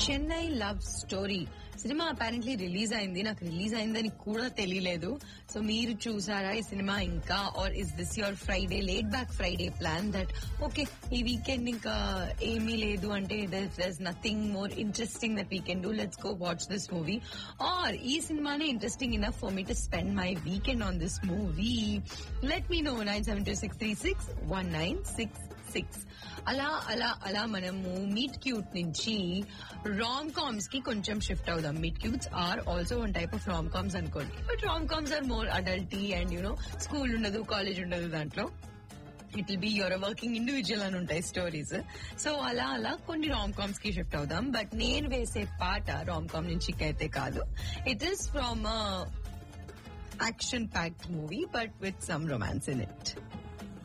Chennai love story సినిమా apparently release అయింది నాకు రిలీజ్ అయిందని కూడా తెలియలేదు సో మీరు చూసారా ఈ సినిమా ఇంకా or is this your Friday late back Friday plan that okay ఈ వీకెండ్ ఇంకా ఏమీ లేదు అంటే there's nothing more interesting that we can do let's go watch this movie or ఈ సినిమానే interesting enough for me to spend my weekend on this movie let me know nine seven two six three six one nine six six అలా అలా అలా మనము meet cute నుంచి Ram coms కి కొంచెం shift అవుదాం meet cutes are also one type of rom coms అనుకోండి but rom coms are more adulty and you know school ఉండదు కాలేజ్ ఉండదు దాంట్లో it will be your working individual అని ఉంటాయి స్టోరీస్ సో అలా అలా కొన్ని రామ్ కామ్స్ కి షిఫ్ట్ అవుదాం బట్ నేను వేసే పాట రామ్ కామ్ నుంచి అయితే కాదు it is from action packed movie but with some romance in it